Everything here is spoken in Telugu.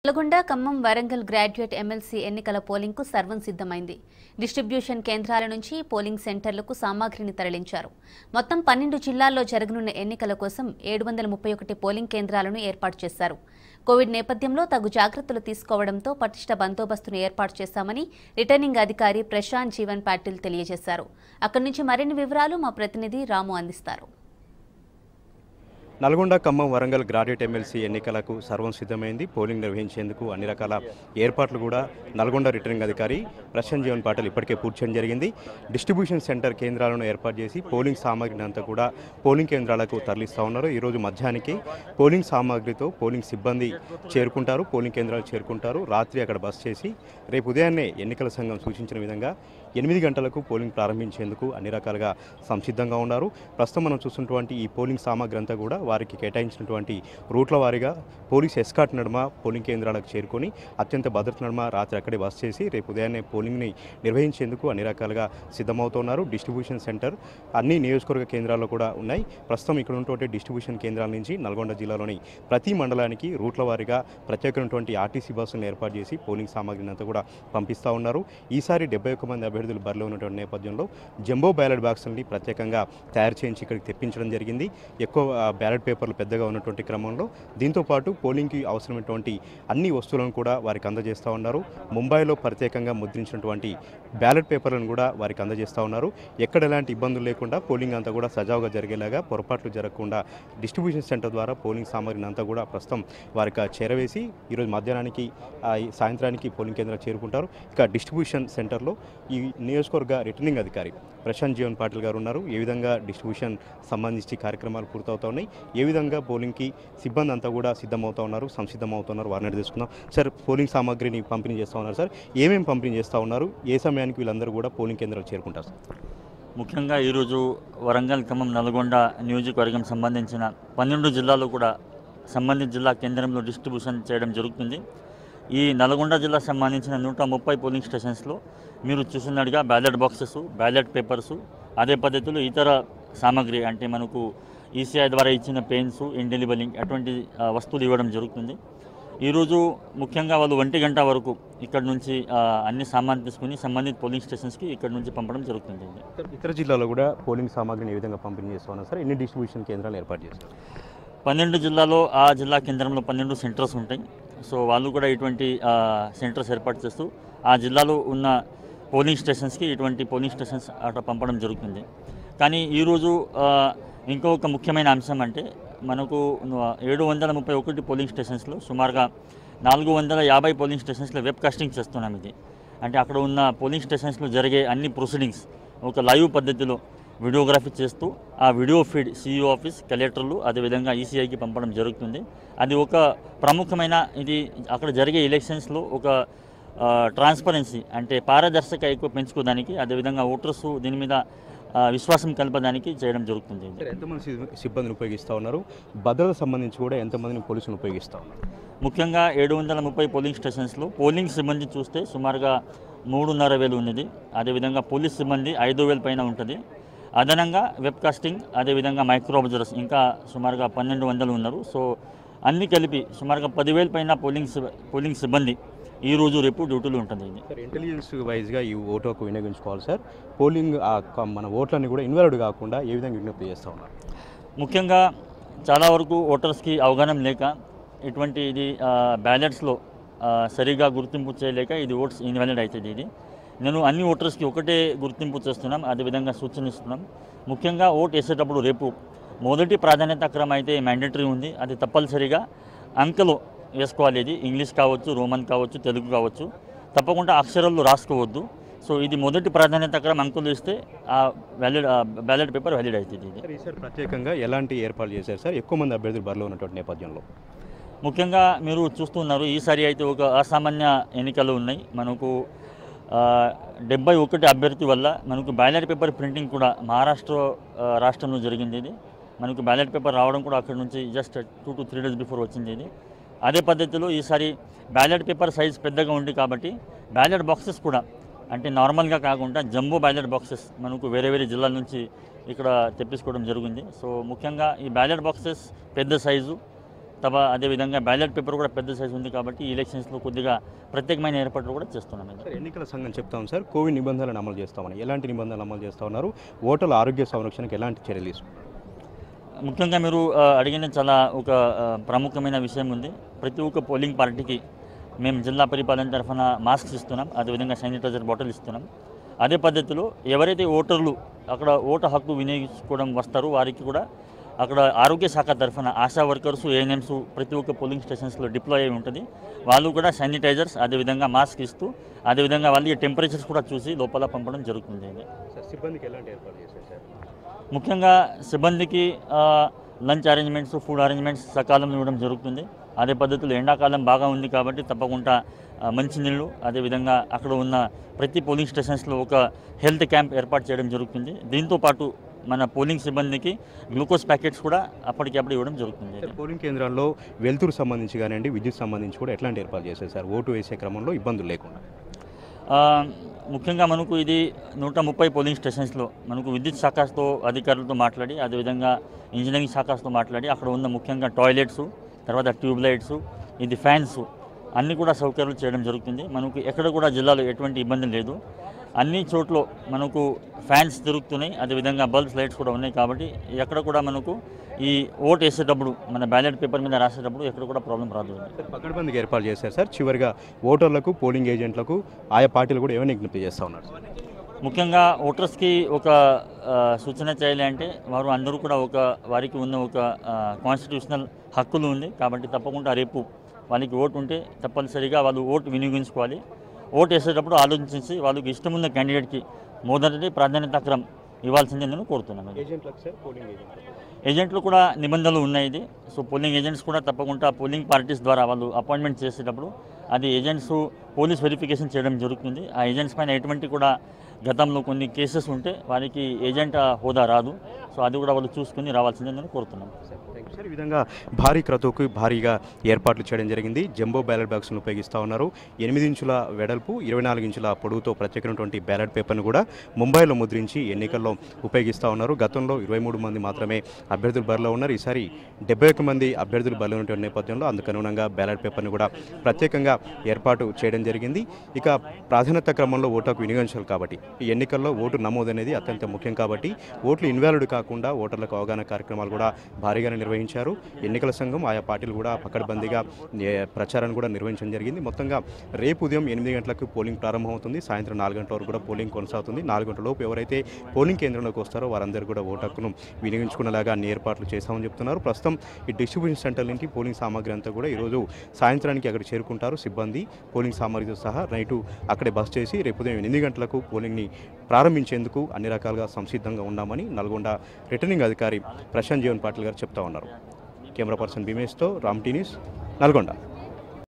నల్గొండ ఖమ్మం వరంగల్ గ్రాడ్యుయేట్ ఎమ్మెల్సీ ఎన్నికల పోలింగ్కు సర్వం సిద్ధమైంది డిస్ట్రిబ్యూషన్ కేంద్రాల నుంచి పోలింగ్ సెంటర్లకు సామాగ్రిని తరలించారు మొత్తం పన్నెండు జిల్లాల్లో జరగనున్న ఎన్నికల కోసం ఏడు వందల ముప్పై ఒకటి పోలింగ్ కేంద్రాలను ఏర్పాటు చేశారు కోవిడ్ నేపథ్యంలో తగు జాగ్రత్తలు తీసుకోవడంతో పటిష్ట బందోబస్తును ఏర్పాటు చేశామని రిటర్నింగ్ అధికారి ప్రశాంత్ జీవన్ పాటిల్ తెలియజేశారు అక్కడి నుంచి మరిన్ని వివరాలు మా ప్రతినిధి రాము అందిస్తారు నల్గొండ ఖమ్మం వరంగల్ గ్రాడ్యుయేట్ ఎమ్మెల్సీ ఎన్నికలకు సర్వం సిద్ధమైంది పోలింగ్ నిర్వహించేందుకు అన్ని రకాల ఏర్పాట్లు కూడా నల్గొండ రిటర్నింగ్ అధికారి ప్రశాంత్ జీవన్ పాటిల్ ఇప్పటికే పూర్తి చేయడం జరిగింది డిస్ట్రిబ్యూషన్ సెంటర్ కేంద్రాలను ఏర్పాటు చేసి పోలింగ్ సామాగ్రిని అంతా కూడా పోలింగ్ కేంద్రాలకు తరలిస్తూ ఉన్నారు ఈరోజు మధ్యాహ్నానికి పోలింగ్ సామాగ్రితో పోలింగ్ సిబ్బంది చేరుకుంటారు పోలింగ్ కేంద్రాలు చేరుకుంటారు రాత్రి అక్కడ బస్ చేసి రేపు ఉదయాన్నే ఎన్నికల సంఘం సూచించిన విధంగా ఎనిమిది గంటలకు పోలింగ్ ప్రారంభించేందుకు అన్ని రకాలుగా సంసిద్ధంగా ఉన్నారు ప్రస్తుతం మనం చూస్తున్నటువంటి ఈ పోలింగ్ సామాగ్రి అంతా కూడా వారికి కేటాయించినటువంటి రూట్ల వారీగా పోలీస్ ఎస్కాట్ నడుమ పోలింగ్ కేంద్రాలకు చేరుకొని అత్యంత భద్రత నడుమ రాత్రి అక్కడే బస్ చేసి రేపు ఉదయాన్నే పోలింగ్ని నిర్వహించేందుకు అన్ని రకాలుగా సిద్ధమవుతున్నారు డిస్ట్రిబ్యూషన్ సెంటర్ అన్ని నియోజకవర్గ కేంద్రాల్లో కూడా ఉన్నాయి ప్రస్తుతం ఇక్కడ ఉన్నటువంటి డిస్ట్రిబ్యూషన్ కేంద్రాల నుంచి నల్గొండ జిల్లాలోని ప్రతి మండలానికి రూట్ల వారీగా ప్రత్యేకమైనటువంటి ఆర్టీసీ బస్సులను ఏర్పాటు చేసి పోలింగ్ సామాగ్రిని అంతా కూడా పంపిస్తూ ఉన్నారు ఈసారి డెబ్బై ఒక్క మంది అభ్యర్థులు బరిలో ఉన్నటువంటి నేపథ్యంలో జంబో బ్యాలెట్ బాక్సులని ప్రత్యేకంగా తయారు చేయించి ఇక్కడికి తెప్పించడం జరిగింది ఎక్కువ ఆ, బ్యాలెట్ పేపర్లు పెద్దగా ఉన్నటువంటి క్రమంలో దీంతో పాటు పోలింగ్కి అవసరమైనటువంటి అన్ని వస్తువులను కూడా వారికి అందజేస్తూ ఉన్నారు ముంబైలో ప్రత్యేకంగా ముద్రించినటువంటి బ్యాలెట్ పేపర్లను కూడా వారికి అందజేస్తూ ఉన్నారు ఎక్కడ ఎలాంటి ఇబ్బందులు లేకుండా పోలింగ్ అంతా కూడా సజావుగా జరిగేలాగా పొరపాట్లు జరగకుండా డిస్ట్రిబ్యూషన్ సెంటర్ ద్వారా పోలింగ్ సామాగ్రిని అంతా కూడా ప్రస్తుతం వారికి చేరవేసి ఈరోజు మధ్యాహ్నానికి ఆ, ఈ సాయంత్రానికి పోలింగ్ కేంద్రాలు చేరుకుంటారు ఇక డిస్ట్రిబ్యూషన్ సెంటర్లో ఈ నియోజకవర్గ రిటర్నింగ్ అధికారి ప్రశాంత్ జీవన్ పాటిల్ గారు ఉన్నారు ఏ విధంగా డిస్ట్రిబ్యూషన్ సంబంధించి కార్యక్రమాలు పూర్తవుతా ఉన్నాయి ఏ విధంగా పోలింగ్కి సిబ్బంది అంతా కూడా సిద్ధమవుతా ఉన్నారు సంసిద్ధమవుతున్నారు వారిని అడిగి తెలుసుకుందాం సార్ పోలింగ్ సామాగ్రిని పంపిణీ చేస్తూ ఉన్నారు సార్ ఏమేమి పంపిణీ చేస్తూ ఉన్నారు ఏ సమయానికి వీళ్ళందరూ కూడా పోలింగ్ కేంద్రాలు చేరుకుంటారు సార్ ముఖ్యంగా ఈరోజు వరంగల్ ఖమ్మం నల్గొండ నియోజకవర్గం సంబంధించిన పన్నెండు జిల్లాలు కూడా సంబంధిత జిల్లా కేంద్రంలో డిస్ట్రిబ్యూషన్ చేయడం జరుగుతుంది ఈ నల్గొండ జిల్లా సంబంధించిన నూట ముప్పై పోలింగ్ స్టేషన్స్లో మీరు చూసినట్టుగా బ్యాలెట్ బాక్సెస్ బ్యాలెట్ పేపర్సు అదే పద్ధతిలో ఇతర సామాగ్రి అంటే మనకు ఈసీఐ ద్వారా ఇచ్చిన పెన్స్ ఇండెలిబలింగ్ అటువంటి ఆ, వస్తువులు ఇవ్వడం జరుగుతుంది ఈరోజు ముఖ్యంగా వాళ్ళు ఒంటి గంట వరకు ఇక్కడ నుంచి ఆ, అన్ని సామాన్ తీసుకుని సంబంధిత పోలింగ్ స్టేషన్స్కి ఇక్కడ నుంచి పంపడం జరుగుతుంది సార్, ఇతర జిల్లాలో కూడా పోలింగ్ సామాగ్రిని ఏ విధంగా పంపిణీ చేస్తూ ఉన్నారు సార్ ఎన్ని డిస్ట్రిబ్యూషన్ కేంద్రాలు ఏర్పాటు చేస్తారు పన్నెండు జిల్లాలో ఆ జిల్లా కేంద్రంలో పన్నెండు సెంటర్స్ ఉంటాయి సో వాళ్ళు కూడా ఇటువంటి ఆ, సెంటర్స్ ఏర్పాటు చేస్తూ ఆ జిల్లాలో ఉన్న పోలింగ్ స్టేషన్స్కి ఇటువంటి పోలింగ్ స్టేషన్స్ అట్లా పంపడం జరుగుతుంది కానీ ఈరోజు ఆ, ఇంకొక ముఖ్యమైన అంశం అంటే మనకు ఏడు వందల ముప్పై ఒకటి పోలింగ్ స్టేషన్స్లో సుమారుగా నాలుగు వందల యాభై పోలింగ్ స్టేషన్స్లో వెబ్ కాస్టింగ్ చేస్తున్నాం ఇది అంటే అక్కడ ఉన్న పోలింగ్ స్టేషన్స్లో జరిగే అన్ని ప్రొసీడింగ్స్ ఒక లైవ్ పద్ధతిలో వీడియోగ్రఫీ చేస్తూ ఆ వీడియో ఫీడ్ సిఇఓ ఆఫీస్ కలెక్టర్లు అదేవిధంగా ఈసీఐకి పంపడం జరుగుతుంది అది ఒక ప్రముఖమైన ఇది అక్కడ జరిగే ఎలక్షన్స్లో ఒక ట్రాన్స్పరెన్సీ అంటే పారదర్శక ఎక్కువ పెంచుకోవడానికి అదేవిధంగా ఓటర్స్ దీని మీద ఆ, విశ్వాసం కలపడానికి చేయడం జరుగుతుంది ఇది. సార్ ఎంతమంది సిబ్- సిబ్బందిని ఉపయోగిస్తూ ఉన్నారు భద్రత సంబంధించి కూడా ఎంతమందిని పోలీసులు ఉపయోగిస్తూ ఉన్నారు ముఖ్యంగా ఏడు వందల ముప్పై పోలింగ్ స్టేషన్స్లో పోలింగ్ సిబ్బంది చూస్తే సుమారుగా మూడున్నర వేలు ఉన్నది అదేవిధంగా పోలీస్ సిబ్బంది ఐదు వేల పైన ఉంటుంది అదనంగా వెబ్ కాస్టింగ్ అదేవిధంగా మైక్రో అబ్జర్వర్స్ ఇంకా సుమారుగా పన్నెండు వందలు ఉన్నారు సో అన్ని కలిపి సుమారుగా పదివేల పైన పోలింగ్ సిబ్- పోలింగ్ సిబ్బంది ఈ రోజు రేపు డ్యూటీలో ఉంటుంది ఇది సార్ ఇంటెలిజెన్స్ వైజ్గా ఈ ఓటు హక్కు వినియోగించుకోవాలి సార్ పోలింగ్ ఆ క- మన ఓట్లన్నీ కూడా ఇన్వాల్వ్డ్ కాకుండా ఏ విధంగా విజ్ఞప్తి చేస్తూ ఉన్నారు ముఖ్యంగా చాలా వరకు ఓటర్స్కి అవగాహన లేక ఇటువంటి ఇది బ్యాలెట్స్లో సరిగా గుర్తింపు చేయలేక ఇది ఓట్స్ ఇన్వాలిడ్ అవుతుంది ఇది నేను అన్ని ఓటర్స్కి ఒకటే గుర్తింపు చేస్తున్నాం అదేవిధంగా సూచనిస్తున్నాం ముఖ్యంగా ఓట్ వేసేటప్పుడు రేపు మొదటి ప్రాధాన్యత క్రమం అయితే మ్యాండేటరీ ఉంది అది తప్పనిసరిగా అంకెలో వేసుకోవాలి ఇది ఇంగ్లీష్ కావచ్చు రోమన్ కావచ్చు తెలుగు కావచ్చు తప్పకుండా అక్షరాలు రాసుకోవద్దు సో ఇది మొదటి ప్రాధాన్యత క్రమం అంకెలు ఇస్తే ఆ వ్యాలిడ్ బ్యాలెట్ పేపర్ వ్యాలిడ్ అవుతుంది ఇది సార్ ఈసారి ప్రత్యేకంగా ఎలాంటి ఏర్పాట్లు చేశారు సార్ ఎక్కువ మంది అభ్యర్థులు బరిలో ఉన్నటువంటి నేపథ్యంలో ముఖ్యంగా మీరు చూస్తున్నారు ఈసారి అయితే ఒక అసామాన్య ఎన్నికలు ఉన్నాయి మనకు ఆ, డెబ్బై ఒకటి అభ్యర్థి వల్ల మనకు బ్యాలెట్ పేపర్ ప్రింటింగ్ కూడా మహారాష్ట్ర ఆ, రాష్ట్రంలో జరిగింది ఇది మనకు బ్యాలెట్ పేపర్ రావడం కూడా అక్కడ నుంచి just two to three days before వచ్చింది ఇది అదే పద్ధతిలో ఈసారి బ్యాలెట్ పేపర్ సైజ్ పెద్దగా ఉంది కాబట్టి బ్యాలెట్ బాక్సెస్ కూడా అంటే నార్మల్గా కాకుండా జంబో బ్యాలెట్ బాక్సెస్ మనకు వేరే వేరే జిల్లాల నుంచి ఇక్కడ తెప్పించుకోవడం జరిగింది సో ముఖ్యంగా ఈ బ్యాలెట్ బాక్సెస్ పెద్ద సైజు తప్ప అదేవిధంగా బ్యాలెట్ పేపర్ కూడా పెద్ద సైజు ఉంది కాబట్టి ఈ ఎలక్షన్స్లో కొద్దిగా ప్రత్యేకమైన ఏర్పాట్లు కూడా చేస్తున్నాం ఇది. సార్ ఎన్నికల సంఘం చెప్తాం సార్ కోవిడ్ నిబంధనలను అమలు చేస్తామని ఎలాంటి నిబంధనలు అమలు చేస్తా ఉన్నారు ఓటర్ల ఆరోగ్య సంరక్షణకు ఎలాంటి చర్యలు తీసుకుంటారు ముఖ్యంగా మీరు ఆ, అడిగిన చాలా ఒక ఆ, ప్రముఖమైన విషయం ఉంది ప్రతి ఒక్క పోలింగ్ పార్టీకి మేము జిల్లా పరిపాలన తరఫున మాస్క్స్ ఇస్తున్నాం అదేవిధంగా శానిటైజర్ బాటిల్ ఇస్తున్నాం అదే పద్ధతిలో ఎవరైతే ఓటర్లు అక్కడ ఓటు హక్కు వినియోగించుకోవడం వస్తారో వారికి కూడా అక్కడ ఆరోగ్య శాఖ తరఫున ఆశా వర్కర్స్ ఏఎన్ఎంస్ ప్రతి ఒక్క పోలింగ్ స్టేషన్స్లో డిప్లాయ్ అయి ఉంటుంది వాళ్ళు కూడా శానిటైజర్స్ అదేవిధంగా మాస్క్ ఇస్తూ అదేవిధంగా వాళ్ళకి టెంపరేచర్స్ కూడా చూసి లోపల పంపడం జరుగుతుంది ఇది సార్ సిబ్బందికి ఎలాంటి ఏర్పాటు చేశారు సార్ ముఖ్యంగా సిబ్బందికి ఆ, లంచ్ అరేంజ్మెంట్స్ ఫుడ్ అరేంజ్మెంట్స్ సకాలంలో ఇవ్వడం జరుగుతుంది అదే పద్ధతిలో ఎండాకాలం బాగా ఉంది కాబట్టి తప్పకుండా ఆ, మంచినీళ్ళు అదేవిధంగా అక్కడ ఉన్న ప్రతి పోలింగ్ స్టేషన్స్లో ఒక హెల్త్ క్యాంప్ ఏర్పాటు చేయడం జరుగుతుంది దీంతో పాటు మన పోలింగ్ సిబ్బందికి గ్లూకోజ్ ప్యాకెట్స్ కూడా అప్పటికప్పుడు ఇవ్వడం జరుగుతుంది సార్ పోలింగ్ కేంద్రాల్లో వెలుతురు సంబంధించి కానివ్వండి విద్యుత్ సంబంధించి కూడా ఎట్లాంటి ఏర్పాటు చేశారు సార్ ఓటు వేసే క్రమంలో ఇబ్బందులు లేకుండా ఆ, ముఖ్యంగా మనకు ఇది నూట ముప్పై పోలింగ్ స్టేషన్స్లో మనకు విద్యుత్ శాఖతో అధికారులతో మాట్లాడి అదేవిధంగా ఇంజనీరింగ్ శాఖతో మాట్లాడి అక్కడ ఉన్న ముఖ్యంగా టాయిలెట్స్ తర్వాత ట్యూబ్ లైట్స్ ఇది ఫ్యాన్స్ అన్నీ కూడా సౌకర్యాలు చేయడం జరుగుతుంది మనకు ఎక్కడ కూడా జిల్లాలో ఎటువంటి ఇబ్బంది లేదు అన్ని చోట్ల మనకు ఫ్యాన్స్ తిరుగుతున్నాయి అదేవిధంగా బల్బ్స్ లైట్స్ కూడా ఉన్నాయి కాబట్టి ఎక్కడ కూడా మనకు ఈ ఓట్ వేసేటప్పుడు మన బ్యాలెట్ పేపర్ మీద రాసేటప్పుడు ఎక్కడ కూడా ప్రాబ్లం రాదు సార్ పకడ్బందీకి ఏర్పాటు చేశారు సార్ చివరిగా ఓటర్లకు పోలింగ్ ఏజెంట్లకు ఆయా పార్టీలు కూడా ఏమైనా విజ్ఞప్తి చేస్తూ ఉన్నారు సార్ ముఖ్యంగా ఓటర్స్కి ఒక ఆ, సూచన చేయాలి అంటే వారు అందరూ కూడా ఒక వారికి ఉన్న ఒక కాన్స్టిట్యూషనల్ హక్కులు ఉంది కాబట్టి తప్పకుండా రేపు వాళ్ళకి ఓటు ఉంటే తప్పనిసరిగా వాళ్ళు ఓటు వినియోగించుకోవాలి ఓటు వేసేటప్పుడు ఆలోచించి వాళ్ళకి ఇష్టమున్న క్యాండిడేట్కి మొదటి ప్రాధాన్యత క్రమం ఇవ్వాల్సిందే నేను కోరుతున్నాను ఏజెంట్లకు సార్ పోలింగ్ ఏజెంట్లకు ఏజెంట్లు కూడా నిబంధనలు ఉన్నాయి ఇది సో పోలింగ్ ఏజెంట్స్ కూడా తప్పకుండా పోలింగ్ పార్టీస్ ద్వారా వాళ్ళు అపాయింట్మెంట్ చేసేటప్పుడు అది ఏజెంట్స్ పోలీస్ వెరిఫికేషన్ చేయడం జరుగుతుంది ఆ ఏజెంట్స్ పైన ఎటువంటి కూడా గతంలో కొన్ని కేసెస్ ఉంటే వారికి ఏజెంట్ హోదా రాదు సో అది కూడా వాళ్ళు చూసుకుని రావాల్సిందే నేను కోరుతున్నాను థ్యాంక్ యూ సార్ ఈ విధంగా భారీ క్రతువుకు భారీగా ఏర్పాట్లు చేయడం జరిగింది జంబో బ్యాలెట్ బాక్స్ను ఉపయోగిస్తూ ఉన్నారు ఎనిమిది ఇంచుల వెడల్పు ఇరవై నాలుగు ఇంచుల పొడవుతో ప్రత్యేకమైనటువంటి బ్యాలెట్ పేపర్ను కూడా ముంబైలో ముద్రించి ఎన్నికల్లో ఉపయోగిస్తూ ఉన్నారు గతంలో ఇరవై మూడు మంది మాత్రమే అభ్యర్థులు బరిలో ఉన్నారు ఈసారి డెబ్బై ఒక్క మంది అభ్యర్థులు బరిలో ఉన్నటువంటి నేపథ్యంలో అందుకు అనుగుణంగా బ్యాలెట్ పేపర్ను కూడా ప్రత్యేకంగా ఏర్పాటు చేయడం జరిగింది ఇక ప్రాధాన్యత క్రమంలో ఓటుకు వినియోగించాలి కాబట్టి ఈ ఎన్నికల్లో ఓటు నమోదు అనేది అత్యంత ముఖ్యం కాబట్టి ఓట్లు ఇన్వాలిడ్ కాకుండా ఓటర్లకు అవగాహన కార్యక్రమాలు కూడా భారీగానే నిర్వహించారు ఎన్నికల సంఘం ఆయా పార్టీలు కూడా పకడ్బందీగా ఏ, ప్రచారాన్ని కూడా నిర్వహించడం జరిగింది మొత్తంగా రేపు ఉదయం ఎనిమిది గంటలకు పోలింగ్ ప్రారంభమవుతుంది సాయంత్రం నాలుగు గంటల వరకు కూడా పోలింగ్ కొనసాగుతుంది నాలుగు గంటల లోపు ఎవరైతే పోలింగ్ కేంద్రంలోకి వస్తారో వారందరూ కూడా ఓటు హక్కును వినియోగించుకునేలాగా అన్ని ఏర్పాట్లు చేశామని చెప్తున్నారు ప్రస్తుతం ఈ డిస్ట్రిబ్యూషన్ సెంటర్ నుంచి పోలింగ్ సామాగ్రి అంతా కూడా ఈరోజు సాయంత్రానికి అక్కడ చేరుకుంటారు సిబ్బంది పోలింగ్ సామాగ్రితో సహా నైటు అక్కడే బస్ చేసి రేపు ఉదయం ఎనిమిది గంటలకు పోలింగ్ని ప్రారంభించేందుకు అన్ని రకాలుగా సంసిద్ధంగా ఉన్నామని నల్గొండ రిటర్నింగ్ అధికారి ప్రశాంత్ జీవన్ పాటిల్ గారు చెప్తా ఉన్నారు కెమెరా పర్సన్ భీమేష్తో రామ్ టీనీస్ నల్గొండ